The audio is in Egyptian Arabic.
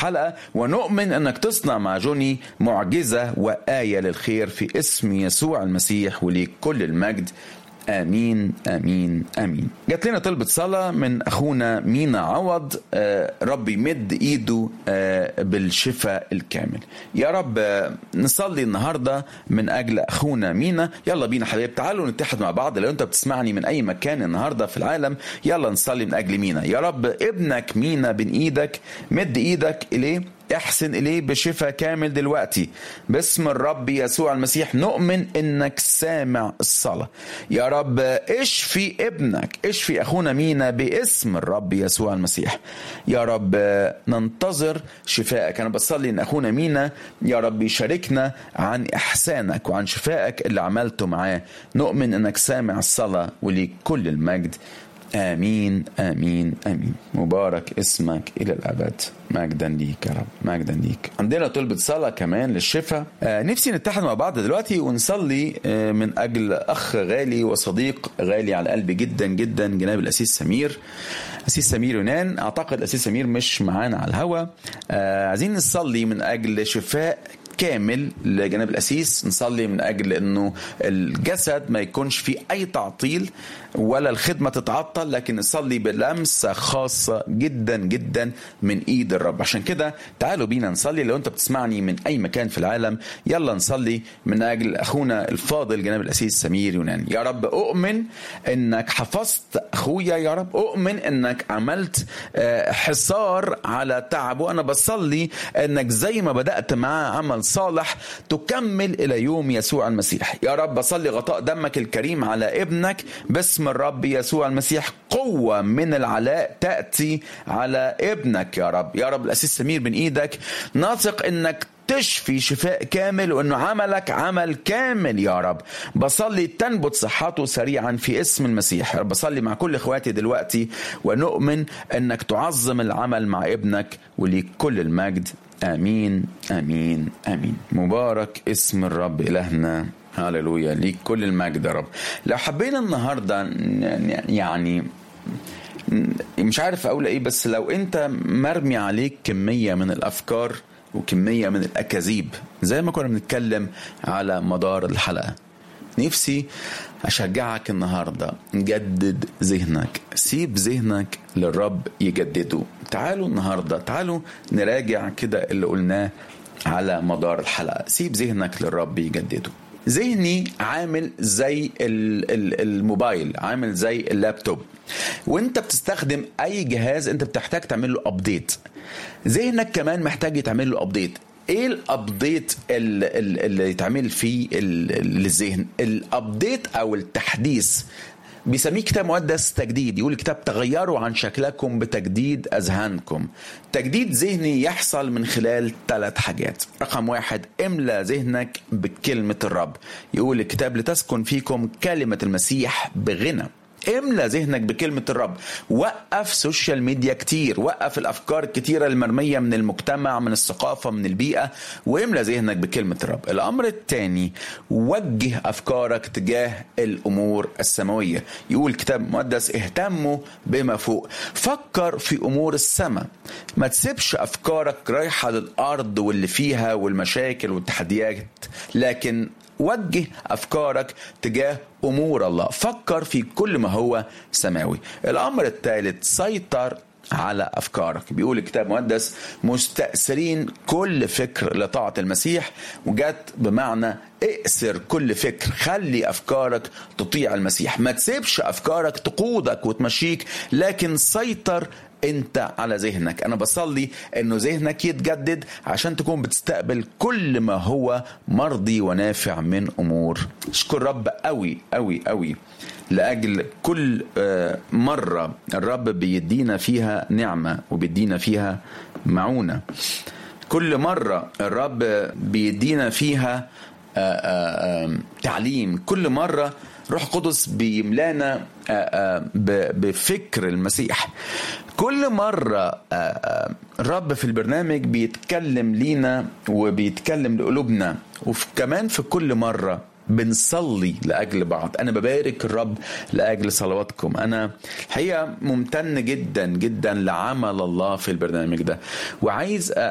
حلقة ونؤمن أنك تصنع مع جوني معجزة وآية للخير في اسم يسوع المسيح وليك كل المجد امين امين امين جات لنا طلبة صلاة من اخونا مينا عوض آه رب يمد ايده آه بالشفاء الكامل يا رب آه نصلي النهاردة من اجل اخونا مينا يلا بينا حبايب تعالوا نتحد مع بعض لو انت بتسمعني من اي مكان النهاردة في العالم يلا نصلي من اجل مينا يا رب ابنك مينا بين ايدك مد ايدك اليه احسن اليه بشفاء كامل دلوقتي باسم الرب يسوع المسيح نؤمن انك سامع الصلاه يا رب اشفي ابنك اشفي اخونا مينا باسم الرب يسوع المسيح يا رب ننتظر شفائك انا بصلي ان اخونا مينا يا رب يشاركنا عن احسانك وعن شفائك اللي عملته معاه نؤمن انك سامع الصلاه وليك كل المجد امين امين امين مبارك اسمك الى الابد مجدا ليك يا رب مجدا ليك عندنا طلبة صلاة كمان للشفاء آه نفسي نتحد مع بعض دلوقتي ونصلي آه من أجل أخ غالي وصديق غالي على قلبي جدا جدا جناب الأسيس سمير أسيس سمير يونان أعتقد الأسيس سمير مش معانا على الهوا آه عايزين نصلي من أجل شفاء كامل لجناب الأسيس نصلي من أجل أنه الجسد ما يكونش فيه أي تعطيل ولا الخدمة تتعطل لكن نصلي بلمسة خاصة جدا جدا من إيد الرب عشان كده تعالوا بينا نصلي لو أنت بتسمعني من أي مكان في العالم يلا نصلي من أجل أخونا الفاضل جناب الأسيس سمير يونان يا رب أؤمن أنك حفظت أخويا يا رب أؤمن أنك عملت حصار على تعبه أنا بصلي أنك زي ما بدأت معاه عمل صالح تكمل إلى يوم يسوع المسيح يا رب بصلي غطاء دمك الكريم على ابنك باسم الرب يسوع المسيح قوة من العلاء تأتي على ابنك يا رب يا رب الأسيس سمير من إيدك ناثق أنك تشفي شفاء كامل وانه عملك عمل كامل يا رب بصلي تنبت صحته سريعا في اسم المسيح رب بصلي مع كل اخواتي دلوقتي ونؤمن انك تعظم العمل مع ابنك وليك كل المجد امين امين امين مبارك اسم الرب الهنا هللويا ليك كل المجد يا رب لو حبينا النهارده يعني مش عارف اقول ايه بس لو انت مرمي عليك كميه من الافكار وكميه من الاكاذيب زي ما كنا بنتكلم على مدار الحلقه نفسي اشجعك النهارده جدد ذهنك سيب ذهنك للرب يجدده تعالوا النهارده تعالوا نراجع كده اللي قلناه على مدار الحلقه سيب ذهنك للرب يجدده ذهني عامل زي الموبايل عامل زي اللابتوب وانت بتستخدم اي جهاز انت بتحتاج تعمل له ابديت ذهنك كمان محتاج يتعمل له ابديت ايه الابديت اللي يتعمل فيه للذهن الابديت او التحديث بيسميه كتاب مقدس تجديد يقول الكتاب تغيروا عن شكلكم بتجديد اذهانكم تجديد ذهني يحصل من خلال ثلاث حاجات رقم واحد املى ذهنك بكلمة الرب يقول الكتاب لتسكن فيكم كلمة المسيح بغنى املى ذهنك بكلمة الرب وقف سوشيال ميديا كتير وقف الأفكار الكتيرة المرمية من المجتمع من الثقافة من البيئة واملى ذهنك بكلمة الرب الأمر الثاني وجه أفكارك تجاه الأمور السماوية يقول الكتاب المقدس اهتموا بما فوق فكر في أمور السماء ما تسيبش أفكارك رايحة للأرض واللي فيها والمشاكل والتحديات لكن وجه افكارك تجاه امور الله فكر في كل ما هو سماوي الامر الثالث سيطر على افكارك بيقول الكتاب المقدس مستأثرين كل فكر لطاعة المسيح وجت بمعنى اقسر كل فكر خلي افكارك تطيع المسيح ما تسيبش افكارك تقودك وتمشيك لكن سيطر انت على ذهنك انا بصلي انه ذهنك يتجدد عشان تكون بتستقبل كل ما هو مرضي ونافع من امور اشكر رب قوي قوي قوي لاجل كل مره الرب بيدينا فيها نعمه وبيدينا فيها معونه كل مره الرب بيدينا فيها تعليم كل مره روح قدس بيملانا بفكر المسيح كل مرة الرب في البرنامج بيتكلم لينا وبيتكلم لقلوبنا وكمان في كل مرة بنصلي لاجل بعض انا ببارك الرب لاجل صلواتكم انا الحقيقه ممتن جدا جدا لعمل الله في البرنامج ده وعايز